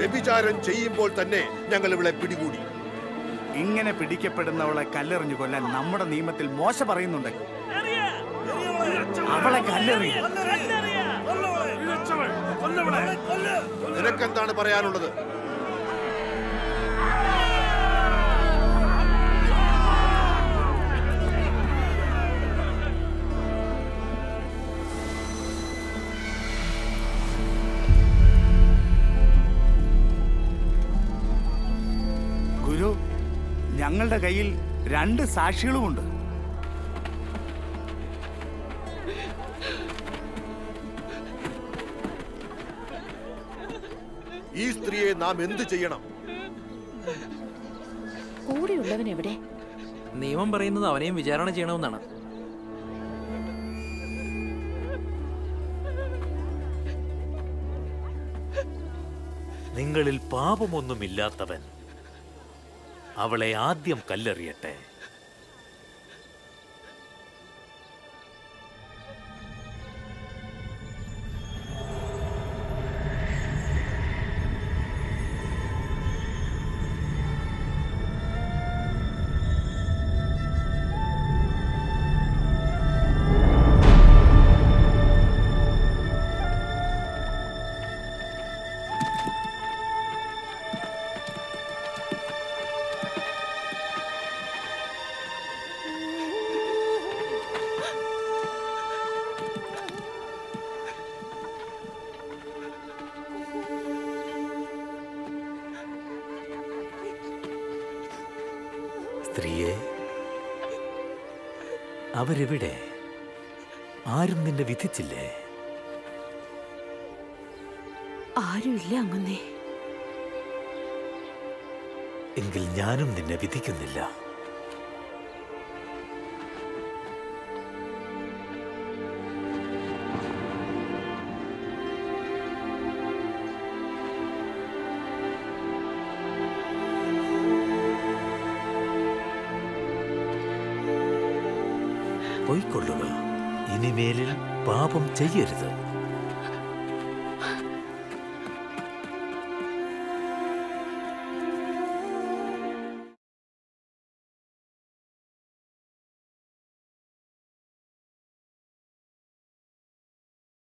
വ്യഭിചാരം ചെയ്യുമ്പോൾ തന്നെ ഞങ്ങൾ ഇവളെ പിടികൂടി ഇങ്ങനെ പിടിക്കപ്പെടുന്നവളെ കല്ലെറിഞ്ഞു കൊല്ലാൻ നമ്മുടെ നിയമത്തിൽ മോശ പറയുന്നുണ്ട് അവളെ കല്ലെറിയ നിനക്കെന്താണ് പറയാനുള്ളത് ഗുരു ഞങ്ങളുടെ കയ്യിൽ രണ്ട് സാക്ഷികളുമുണ്ട് ഈ സ്ത്രീയെ നാം എന്തു ചെയ്യണം കൂടെയുള്ളവൻ എവിടെ നിയമം പറയുന്നത് അവനെയും വിചാരണ ചെയ്യണമെന്നാണ് നിങ്ങളിൽ പാപമൊന്നുമില്ലാത്തവൻ അവളെ ആദ്യം കല്ലെറിയട്ടെ സ്ത്രീയെ അവരെവിടെ ആരും നിന്നെ വിധിച്ചില്ലേ ആരുമില്ല അങ്ങന്നേ എങ്കിൽ ഞാനും നിന്നെ വിധിക്കുന്നില്ല പൊയ്ക്കൊള്ളുക ഇനിമേലിൽ പാപം ചെയ്യരുത്